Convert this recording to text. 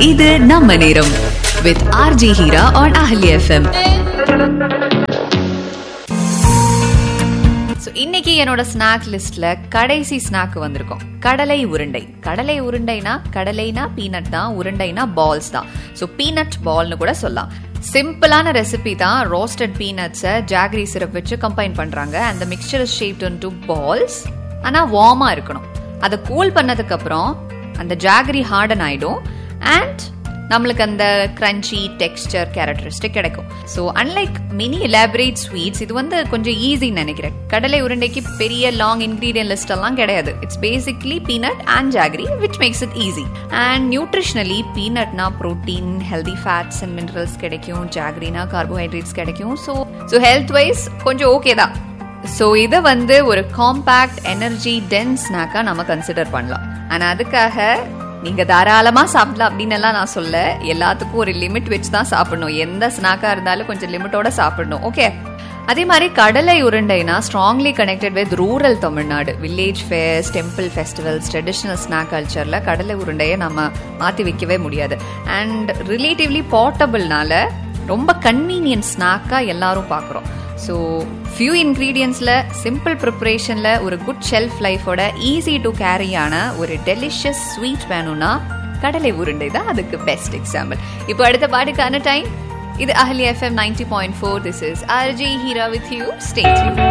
இது நம்ம நேரம் with RJ Heera on Ahali FM so இன்னைக்கு என்னோட ஸ்நாக் லிஸ்ட்ல கடைசி ஸ்நாக் வந்திருக்கோம் கடலை உருண்டை கடலை உருண்டைனா கடலைனா பீனட் தான் உருண்டைனா பால்ஸ் தான் ஸோ பீனட் பால்னு கூட சொல்லலாம் சிம்பிளான ரெசிபி தான் ரோஸ்டட் பீனட்ஸை ஜாகரி சிரப் வச்சு கம்பைன் பண்றாங்க அந்த mixture is shaped into balls ஆனால் வார்மா இருக்கணும் அதை கூல் பண்ணதுக்கு அப்புறம் அந்த ஜாகரி ஹார்டன் ஆயிடும் அண்ட் நம்மளுக்கு அந்த கிரன்ச்சி டெக்ஸ்டர் கேரக்டரிஸ்டிக் கிடைக்கும் so unlike many elaborate sweets இது வந்து கொஞ்சம் ஈஸின்னு நினைக்கிறேன் கடலை உருண்டைக்கு பெரிய லாங் இன்க்ரீடியன்ட் லிஸ்ட் எல்லாம் கிடையாது it's basically peanut and jaggery which makes it easy and nutritionally பீனட்னா protein healthy fats and minerals கிடைக்கும் ஜாகரினா கார்போஹைட்ரேட்ஸ் கிடைக்கும் ஸோ ஸோ ஹெல்த் வைஸ் கொஞ்சம் ஓகே தான் ஸோ இதை வந்து ஒரு காம்பேக்ட் எனர்ஜி டென்ஸ் ஸ்நாக்காக நம்ம கன்சிடர் பண்ணலாம் ஆனால் அதுக்காக நீங்க தாராளமா சாப்பிடலாம் அப்படின்னு எல்லாம் நான் சொல்ல எல்லாத்துக்கும் ஒரு லிமிட் வச்சு தான் சாப்பிடணும் எந்த ஸ்நாக்கா இருந்தாலும் கொஞ்சம் லிமிட்டோட சாப்பிடணும் ஓகே அதே மாதிரி கடலை உருண்டைனா strongly connected with rural Tamil Nadu village fairs temple festivals traditional snack கல்ச்சர்ல கடலை உருண்டையை நம்ம மாத்தி வைக்கவே முடியாது அண்ட் ரிலேட்டிவ்லி போர்ட்டபிள்னால ரொம்ப கன்வீனியன்ட் ஸ்நாக்கா எல்லாரும் பார்க்குறோம் ஸோ ஃபியூ இன்க்ரீடியன்ஸில் சிம்பிள் ப்ரிப்பரேஷனில் ஒரு குட் ஷெல்ஃப் லைஃபோட ஈஸி டு கேரியான ஒரு டெலிஷியஸ் ஸ்வீட் வேணும்னா கடலை உருண்டை தான் அதுக்கு பெஸ்ட் எக்ஸாம்பிள் இப்போ அடுத்த பாட்டுக்கான டைம் இது அஹலி FM ninety point four this is RJ Heera with you state